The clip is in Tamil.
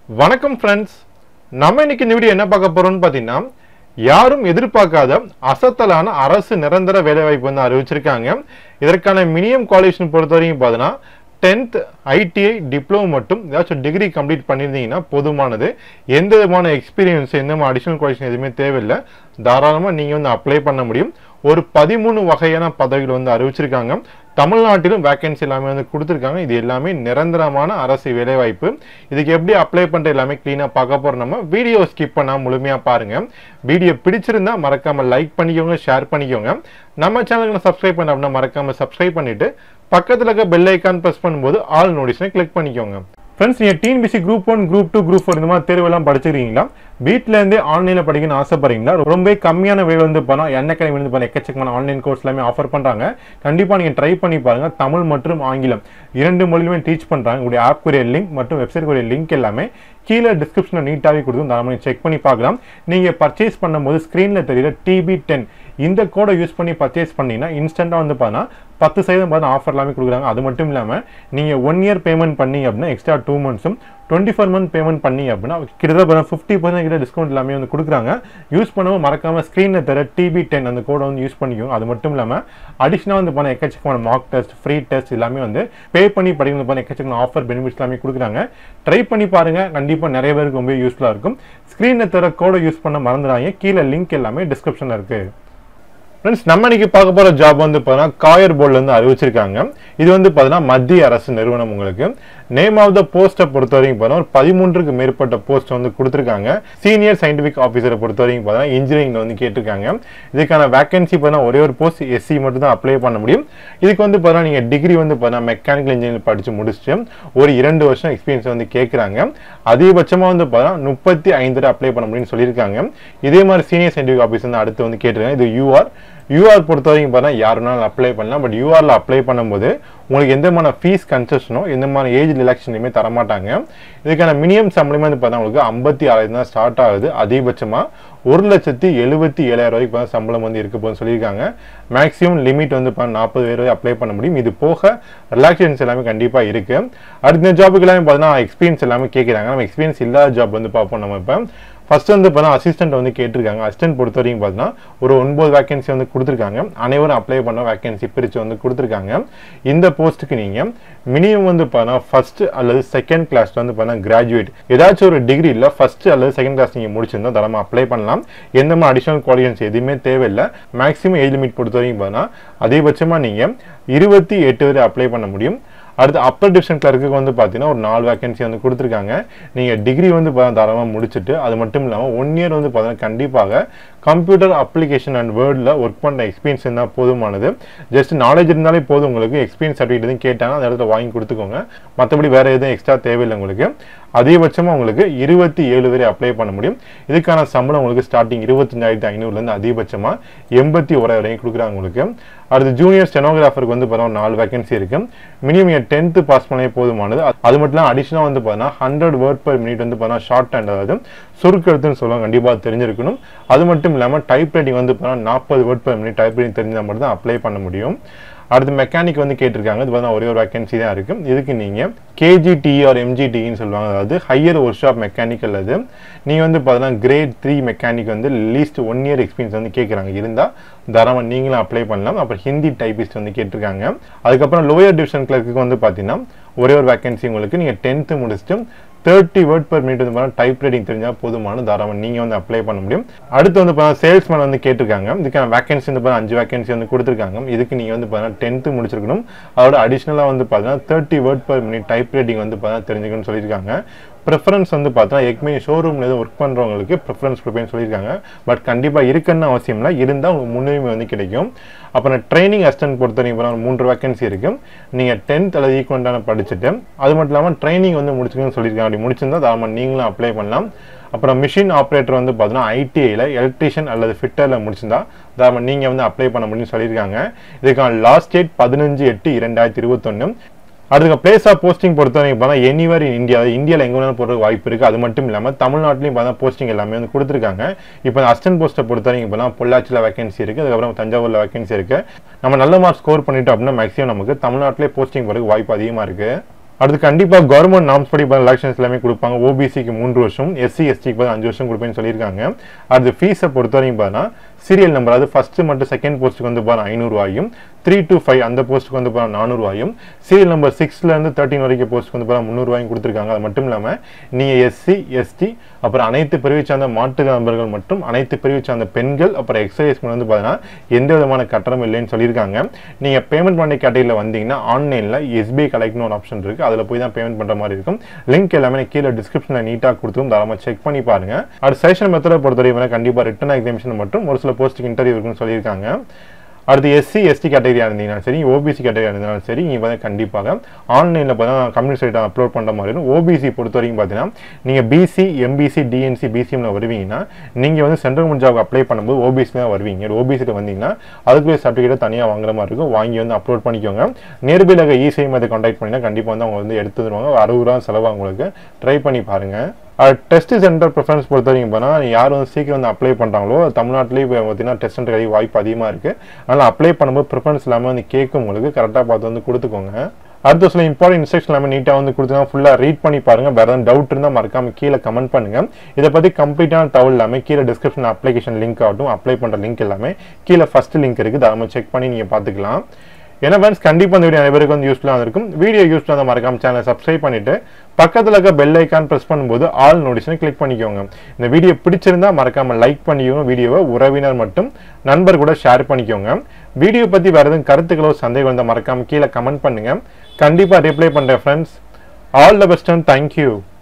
வணக்கம் ஃப்ரெண்ட்ஸ் நம்ம இன்னைக்கு இந்த வீடியோ என்ன பார்க்க போறோம்னு பார்த்தீங்கன்னா யாரும் எதிர்பார்க்காத அசத்தலான அரசு நிரந்தர வேலைவாய்ப்பு வந்து அறிவிச்சிருக்காங்க இதற்கான மினிமம் குவாலிஃபிகேஷன் பொறுத்த வரைக்கும் பார்த்தீங்கன்னா டென்த் ஐடிஐ டிப்ளமோ மட்டும் ஏதாச்சும் டிகிரி கம்ப்ளீட் பண்ணியிருந்தீங்கன்னா போதுமானது எந்த விதமான எக்ஸ்பீரியன்ஸ் எந்த விதமான அடிஷனல் குவாலிஃபிகேஷன் எதுவுமே தேவையில்லை தாராளமாக நீங்கள் வந்து அப்ளை பண்ண முடியும் ஒரு பதிமூணு வகையான பதவிகள் வந்து அறிவிச்சிருக்காங்க தமிழ்நாட்டிலும் வேகன்சி எல்லாமே வந்து கொடுத்துருக்காங்க இது எல்லாமே நிரந்தரமான அரசு வேலைவாய்ப்பு இதுக்கு எப்படி அப்ளை பண்ணுற எல்லாமே க்ளீனாக பார்க்க போகிறோம் நம்ம வீடியோ ஸ்கிப் பண்ணால் முழுமையாக பாருங்கள் வீடியோ பிடிச்சிருந்தா மறக்காமல் லைக் பண்ணிக்கோங்க ஷேர் பண்ணிக்கோங்க நம்ம சேனலுக்கு சப்ஸ்கிரைப் பண்ண அப்படின்னா மறக்காமல் சப்ஸ்கிரைப் பண்ணிவிட்டு பக்கத்தில் இருக்க பெல் ஐக்கான் ப்ரெஸ் பண்ணும்போது ஆல் நோட்டிஸ்னை கிளிக் பண்ணிக்கோங்க ஃப்ரெண்ட்ஸ் நீங்கள் TNPSC group one group two group four இந்த மாதிரி தேர்வெல்லாம் படிச்சிருக்கீங்களா வீட்டில் இருந்தே ஆன்லைனில் படிக்கணும்னு ஆசைப்படுறீங்களா ரொம்ப கம்மியான வே வந்து பண்ணால் என்ன அகாடமி வந்து பண்ண எக்கச்சக்கமான ஆன்லைன் கோர்ஸ் எல்லாமே ஆஃபர் பண்ணுறாங்க கண்டிப்பாக நீங்கள் ட்ரை பண்ணி பாருங்கள் தமிழ் மற்றும் ஆங்கிலம் இரண்டு மொழியுமே டீச் பண்ணுறாங்க உங்களுடைய ஆப் குரிய லிங்க் மற்றும் வெப்சைட் குரிய லிங்க் எல்லாமே கீழே டிஸ்கிரிப்ஷனில் நீட்டாகவே கொடுத்து தாராளமாக செக் பண்ணி பார்க்கலாம் நீங்கள் பர்ச்சேஸ் பண்ணும்போது ஸ்க்ரீனில் தெரியல டிபி டென் இந்த கோடை யூஸ் பண்ணி பர்ச்சேஸ் பண்ணீங்கன்னா இன்ஸ்டண்ட்டாக வந்து பார்த்தீங்கன்னா பத்து சதவீதம் பார்த்து ஆஃபர் எல்லாமே கொடுக்குறாங்க அது மட்டும் இல்லாமல் நீங்கள் ஒன் இயர் பேமெண்ட் பண்ணீங்க அப்படின்னா எக்ஸ்ட்ரா டூ மந்த்ஸும் டுவெண்ட்டி ஃபோர் மந்த் பேமெண்ட் பண்ணீங்க அப்படின்னா கிட்டத்தட்ட ஃபிஃப்டி பர்சன்ட் கிட்ட டிஸ்கவுண்ட் எல்லாமே வந்து கொடுக்குறாங்க யூஸ் பண்ணவும் மறக்காம ஸ்க்ரீனில் தர டிபி டென் அந்த கோடை வந்து யூஸ் பண்ணிக்கோங்க அது மட்டும் இல்லாமல் அடிஷனாக வந்து பண்ண எக்கச்சக்கமான மார்க் டெஸ்ட் ஃப்ரீ டெஸ்ட் எல்லாமே வந்து பே பண்ணி படிக்கணும் பண்ண எக்கச்சக்கமான ஆஃபர் பெனிஃபிட்ஸ் எல்லாமே கொடுக்குறாங்க ட்ரை பண்ணி பாருங்க கண்டிப்பாக நிறைய பேருக்கு ரொம்ப யூஸ்ஃபுல்லாக இருக்கும் ஸ்க்ரீனில் தர கோடை யூஸ் பண்ண மறந்துடாங்க கீழே லிங்க் எல்லாமே டிஸ்கிரிப்ஷனில் இருக்குது ஃப்ரெண்ட்ஸ் நம்ம இன்னைக்கு பார்க்க போகிற ஜாப் வந்து பார்த்தீங்கன்னா காயர் போர்டில் வந்து அறிவிச்சிருக்காங்க இது வந்து பார்த்தீங்கன்னா மத்திய அரசு நிறுவனம் உங்களுக்கு நேம் ஆஃப் த போஸ்ட்டை பொறுத்த வரைக்கும் பார்த்தீங்கன்னா ஒரு பதிமூன்றுக்கு மேற்பட்ட போஸ்ட் வந்து கொடுத்துருக்காங்க சீனியர் சயின்டிஃபிக் ஆஃபீஸரை பொறுத்த வரைக்கும் பார்த்தீங்கன்னா இன்ஜினியரிங்கில் வந்து கேட்டிருக்காங்க இதுக்கான வேகன்சி பார்த்தீங்கன்னா ஒரே ஒரு போஸ்ட் எஸ்சி மட்டும் தான் அப்ளை பண்ண முடியும் இதுக்கு வந்து பார்த்தீங்கன்னா நீங்கள் டிகிரி வந்து பார்த்தீங்கன்னா மெக்கானிக்கல் இன்ஜினியரிங் படித்து முடிச்சுட்டு ஒரு இரண்டு வருஷம் எக்ஸ்பீரியன்ஸ் வந்து கேட்குறாங்க அதிகபட்சமாக வந்து பார்த்தீங்கன்னா முப்பத்தி ஐந்து அப்ளை பண்ண முடியும்னு சொல்லியிருக்காங்க இதே மாதிரி சீனியர் சயின்டிஃபிக் ஆஃபீஸ் வந்து அடுத்து வந்து கேட்டிருக்காங்க இது யூஆர் யூஆர் பொறுத்த வரைக்கும் பார்த்தா யாருனாலும் அப்ளை பண்ணலாம் பட் யூஆரில் அப்ளை பண்ணும்போது உங்களுக்கு எந்த மாதிரி ஃபீஸ் கன்செஷனோ எந்த மாதிரி ஏஜ் ரிலாக்ஷனையுமே தரமாட்டாங்க இதுக்கான மினிமம் சம்பளமே வந்து பார்த்தா உங்களுக்கு ஐம்பத்தி ஆறாயிரம் தான் ஸ்டார்ட் ஆகுது அதிகபட்சமாக ஒரு லட்சத்தி எழுபத்தி ஏழாயிரம் ரூபாய்க்கு பார்த்தா சம்பளம் வந்து இருக்க போகுதுன்னு சொல்லியிருக்காங்க மேக்ஸிமம் லிமிட் வந்து இப்போ நாற்பது பேர் வரை அப்ளை பண்ண முடியும் இது போக ரிலாக்ஸேஷன்ஸ் எல்லாமே கண்டிப்பாக இருக்கு அடுத்த ஜாபுக்கு எல்லாமே பார்த்தீங்கன்னா எக்ஸ்பீரியன்ஸ் எல்லாமே கேட்குறாங்க நம்ம எக்ஸ்பீரியன்ஸ் இல்லாத ஜாப் வந்து பார்ப்போம் நம்ம இப்போ ஃபர்ஸ்ட் வந்து பார்த்தா அசிஸ்டன்ட் வந்து கேட்டிருக்காங்க அசிஸ்டன்ட் பொறுத்த வரைக்கும் பார்த்தீங்கன்னா ஒரு ஒன்பது வேகன்சி வந்து கொடுத்துருக்காங்க அனைவரும் அப்ளை பண்ண வேகன்சி பிரித்து வந்து கொடுத்துருக்காங்க இந்த போஸ்ட்டுக்கு நீங்கள் மினிமம் வந்து பார்த்தா ஃபர்ஸ்ட் அல்லது செகண்ட் கிளாஸ் வந்து பார்த்தா கிராஜுவேட் ஏதாச்சும் ஒரு டிகிரி இல்லை ஃபர்ஸ்ட் அல்லது செகண்ட் கிளாஸ் நீங்கள் முடிச்சிருந்தா தரமாக அப்ளை பண்ணலாம் எந்த மாதிரி அடிஷனல் குவாலிஃபிகேஷன்ஸ் எதுவுமே தேவையில்லை மேக்ஸிமம் ஏஜ் லிமிட் பொறுத்த வரைக்கும் பார்த்தீங்கன்னா அதிகபட்சமாக நீங்கள் இருபத்தி எட்டு வரை அப்ளை பண்ண முடியும் அடுத்து அப்பர் டிவிஷன் கிளர்க்கு வந்து பார்த்தீங்கன்னா ஒரு நாலு வேகன்சி வந்து கொடுத்துருக்காங்க நீங்கள் டிகிரி வந்து தாராளமாக முடிச்சுட்டு அது மட்டும் இல்லாமல் ஒன் இயர் வந்து பார்த்தீங்கன்னா கண்டிப்பாக கம்ப்யூட்டர் அப்ளிகேஷன் அண்ட் வேர்டில் ஒர்க் பண்ணுற எக்ஸ்பீரியன்ஸ் இருந்தால் போதுமானது ஜஸ்ட் நாலேஜ் இருந்தாலே போதும் உங்களுக்கு எக்ஸ்பீரியன்ஸ் சர்டிஃபிகேட் எதுவும் கேட்டாங்கன்னா அந்த இடத்துல வாங்கி கொடுத்துக்கோங்க மற்றபடி வேறு எதுவும் எக்ஸ்ட்ரா தேவையில்லை உங்களுக்கு அதிகபட்சமாக உங்களுக்கு இருபத்தி ஏழு வரை அப்ளை பண்ண முடியும் இதுக்கான சம்பளம் உங்களுக்கு ஸ்டார்டிங் இருபத்தஞ்சாயிரத்தி ஐநூறுலேருந்து அதிகபட்சமாக எண்பத்தி ஓராயிரம் வரைக்கும் கொடுக்குறாங்க உங்களுக்கு அடுத்து ஜூனியர் ஸ்டெனோகிராஃபருக்கு வந்து பார்த்தீங்கன்னா நாலு வேகன்சி இருக்கு மினிமம் டென்த்து பாஸ் பண்ணே போதுமானது அது மட்டும் இல்லாமல் அடிஷனாக வந்து பார்த்தீங்கன்னா ஹண்ட்ரட் வேர்ட் பர் மினிட் வந்து பார்த்தீங்கன்னா ஷார்ட் ஹேண்ட் அதாவது சுருக்கெழுத்துன்னு சொல்லுவாங்க கண்டிப்பாக தெரிஞ்சிருக்கணும் அது மட்டும் இல்லாமல் டைப் ரைட்டிங் வந்து பார்த்தீங்கன்னா நாற்பது word per minute type writing தெரிஞ்சால் மட்டும் தான் அப்ளை பண்ண முடியும் அடுத்து மெக்கானிக் வந்து கேட்டிருக்காங்க இது வந்து ஒரே ஒரு வேகன்சி தான் இருக்கு இதுக்கு நீங்கள் கேஜிடி ஆர் எம்ஜிடின்னு சொல்லுவாங்க அதாவது ஹையர் ஒர்க் ஷாப் மெக்கானிக்கல் அது நீங்கள் வந்து பார்த்தீங்கன்னா கிரேட் த்ரீ மெக்கானிக் வந்து லீஸ்ட் ஒன் இயர் எக்ஸ்பீரியன்ஸ் வந்து கேட்குறாங்க இருந்தால் தாராளமாக நீங்களும் அப்ளை பண்ணலாம் அப்புறம் ஹிந்தி டைபிஸ்ட் வந்து கேட்டிருக்காங்க அதுக்கப்புறம் லோயர் டிவிஷன் கிளர்க்கு வந்து பார்த்தீங்கன்னா ஒரே ஒரு வேகன்சி உங்களுக்கு நீங்கள் டென்த்து முடிச்சுட்டு தேர்ட்டி வேர்ட் பர் மினிட் வந்து பார்த்தா டைப் ரைட்டிங் தெரிஞ்சால் போதுமான தாராளமாக நீங்கள் வந்து அப்ளை பண்ண முடியும் அடுத்து வந்து பார்த்தா சேல்ஸ்மேன் வந்து கேட்டிருக்காங்க இதுக்கான வேகன்சி வந்து பார்த்தா அஞ்சு வேகன்சி வந்து கொடுத்துருக்காங்க இதுக்கு நீங்கள் வந்து பார்த்தீங்கன்னா டென்த்து முடிச்சிருக்கணும் அதோட அடிஷ்னலாக வந்து பார்த்தீங்கன்னா thirty word per minute type writing வந்து பார்த்தா தெரிஞ்சுக்கணும்னு சொல்லியிருக்காங்க ப்ரிஃபரன்ஸ் வந்து பார்த்தா எக்மே ஷோரூமில் எதுவும் ஒர்க் பண்ணுறவங்களுக்கு ப்ரிஃபரன்ஸ் கொடுப்பேன்னு சொல்லியிருக்காங்க பட் கண்டிப்பாக இருக்குன்னு அவசியம் இல்லை இருந்தால் உங்களுக்கு முன்னுரிமை வந்து கிடைக்கும் அப்புறம் ட்ரைனிங் அசிஸ்டன்ட் பொறுத்த வரைக்கும் மூன்று வேகன்சி இருக்குது நீங்கள் டென்த் அல்லது ஈக்குவண்டான படிச்சுட்டு அது மட்டும் இல்லாமல் ட்ரைனிங் வந்து முடிச்சுக்கணும்னு சொல்லியிருக்காங்க அப்படி முடிச்சிருந்தா தாராளமாக நீங்களும் அப்ளை பண்ணலாம் அப்புறம் மிஷின் ஆப்ரேட்டர் வந்து பார்த்தீங்கன்னா ஐடிஐயில் எலக்ட்ரிஷியன் அல்லது ஃபிட்டரில் முடிச்சிருந்தா தாராளமாக நீங்கள் வந்து அப்ளை பண்ண முடியும்னு சொல்லியிருக்காங்க இதுக்கான லாஸ்ட் டேட் பதினஞ்சு எட்டு இரண்டாயிரத்தி இருபத்தொன்று அடுத்த பிளேஸ் ஆஃப் போஸ்டிங் பொறுத்த வரைக்கும் பார்த்தா எனிவர் இன் இந்தியா இந்தியாவில் எங்கே வேணாலும் போகிறதுக்கு வாய்ப்பு இருக்குது அது மட்டும் இல்லாமல் தமிழ்நாட்டிலையும் பார்த்தா போஸ்டிங் எல்லாமே வந்து கொடுத்துருக்காங்க இப்போ அசிஸ்டன்ட் போஸ்ட்டை பொறுத்த வரைக்கும் பார்த்தா பொள்ளாச்சியில் வேகன்சி இருக்குது அதுக்கப்புறம் தஞ்சாவூரில் வேகன்சி இருக்குது நம்ம நல்ல மார்க் ஸ்கோர் பண்ணிட்டோம் அப்படின்னா மேக்ஸிமம் நமக்கு தமிழ்நாட்டிலே போஸ்டிங் போகிறதுக்கு வாய்ப்பு அதிகமாக இருக்குது அடுத்து கண்டிப்பாக கவர்மெண்ட் நாம்ஸ் படி எலெக்ஷன்ஸ் எல்லாமே கொடுப்பாங்க ஓபிசிக்கு மூன்று வருஷம் எஸ்சி எஸ்டிக்கு பார்த்து அஞ்சு வருஷம் கொடுப்பேன்னு சொல்லியிருக்காங்க அடுத்து ஃபீஸை பொறுத்த வரைக்கும் பார்த்தீங்கன்னா சீரியல் நம்பர் அது ஃபர்ஸ்ட் மட்டும் செகண்ட் போஸ்ட்டுக்கு வந்து பாருங்க ஐநூறுவாயும் த்ரீ டு ஃபைவ் அந்த போஸ்ட்டுக்கு வந்து பாருங்க நானூறுவாயும் சீரியல் நம்பர் சிக்ஸ்லேருந்து தேர்ட்டின் வரைக்கும் போஸ்ட்டுக்கு வந்து பாருங்க முந்நூறுவாயும் கொடுத்துருக்காங்க அது மட்டும் இல்லாமல் நீங்கள் எஸ்சி எஸ்டி அப்புறம் அனைத்து பிரிவை சார்ந்த மாற்று நபர்கள் மற்றும் அனைத்து பிரிவை சார்ந்த பெண்கள் அப்புறம் எக்ஸசைஸ் வந்து பார்த்தீங்கன்னா எந்த விதமான கட்டணம் இல்லைன்னு சொல்லியிருக்காங்க நீங்கள் பேமெண்ட் பண்ண கேட்டகரியில் வந்தீங்கன்னா ஆன்லைனில் எஸ்பிஐ கலெக்ட்னு ஒரு ஆப்ஷன் இருக்குது அதில் போய் தான் பேமெண்ட் பண்ணுற மாதிரி இருக்கும் லிங்க் எல்லாமே கீழே டிஸ்கிரிப்ஷனில் நீட்டாக கொடுத்துரும் தாராளமாக செக் பண்ணி பாருங்க அடுத்த செஷன் மெத்தடை பொறுத்தவரை கண்டிப்பாக ரிட்டன் எக்ஸாமிஷன் மற்றும் ஒரு சில போஸ்ட்டுக்கு இன்டர்வியூ இருக்குன்னு சொல்லியிருக்காங்க அடுத்து எஸ்சி எஸ்டி கேட்டகரியாக இருந்தீங்கன்னா சரி ஓபிசி கேட்டகரியாக இருந்தாலும் சரி நீங்கள் பார்த்தா கண்டிப்பாக ஆன்லைனில் பார்த்தா கம்யூனிட்டி சைட்டை அப்லோட் பண்ணுற மாதிரி இருக்கும் ஓபிசி பொறுத்த வரைக்கும் பார்த்தீங்கன்னா நீங்கள் பிசி எம்பிசி டிஎன்சி பிசிஎம்ல வருவீங்கன்னா நீங்கள் வந்து சென்ட்ரல் கவர்மெண்ட் ஜாப் அப்ளை பண்ணும்போது ஓபிசி தான் வருவீங்க ஓபிசியில் வந்தீங்கன்னா அதுக்குரிய சர்டிஃபிகேட்டை தனியாக வாங்குற மாதிரி இருக்கும் வாங்கி வந்து அப்லோட் பண்ணிக்கோங்க நியர்பையில் இருக்க இசை மாதிரி கான்டாக்ட் பண்ணினா கண்டிப்பாக வந்து அவங்க வந்து எடுத்து தருவாங்க அறுபது ரூபா செலவாக உங்களுக்கு ட்ரை பண்ணி பாருங்கள் டெஸ்ட் சென்டர் ப்ரிஃபரன்ஸ் பொறுத்த வரைக்கும் போனால் யார் வந்து சீக்கிரம் வந்து அப்ளை பண்ணுறாங்களோ தமிழ்நாட்டிலேயே இப்போ பார்த்தீங்கன்னா டெஸ்ட் சென்டர் கிடைக்க வாய்ப்பு அதிகமாக இருக்குது அதனால் அப்ளை பண்ணும்போது ப்ரிஃபரன்ஸ் இல்லாமல் வந்து கேட்கும் உங்களுக்கு கரெக்டாக பார்த்து வந்து கொடுத்துக்கோங்க அடுத்த சில இம்பார்ட்டன்ட் இன்ஸ்ட்ரக்ஷன் எல்லாமே நீட்டாக வந்து கொடுத்துனா ஃபுல்லாக ரீட் பண்ணி பாருங்கள் வேறு ஏதாவது டவுட் இருந்தால் மறக்காம கீழே கமெண்ட் பண்ணுங்கள் இதை பற்றி கம்ப்ளீட்டான தகவல் எல்லாமே கீழே டிஸ்கிரிப்ஷன் அப்ளிகேஷன் லிங்க் ஆகட்டும் அப்ளை பண்ணுற லிங்க் எல்லாமே கீழே ஃபர்ஸ்ட் லிங்க் இருக்குது அதை செக் பண்ணி நீங்கள் பார்த்துக்கலாம் ஏன்னா ஃப்ரெண்ட்ஸ் கண்டிப்பாக இந்த வீடியோ நிறைய பேருக்கு வந்து யூஸ்ஃபுல்லாக இருக்கும் வீடியோ யூஸ்ஃபுல்லாக இருந்தால் மறக்காம சேனலை சப்ஸ்கிரைப் பண்ணிட்டு பக்கத்தில் இருக்க பெல் ஐக்கான் ப்ரெஸ் பண்ணும்போது ஆல் நோட்டிஷனை கிளிக் பண்ணிக்கோங்க இந்த வீடியோ பிடிச்சிருந்தா மறக்காம லைக் பண்ணிக்கோங்க வீடியோவை உறவினர் மட்டும் நண்பர் கூட ஷேர் பண்ணிக்கோங்க வீடியோ பற்றி வேறு எதுவும் கருத்துக்களோ சந்தேகம் இருந்தால் மறக்காம கீழே கமெண்ட் பண்ணுங்க கண்டிப்பாக ரிப்ளை பண்ணுறேன் friends all the best and thank you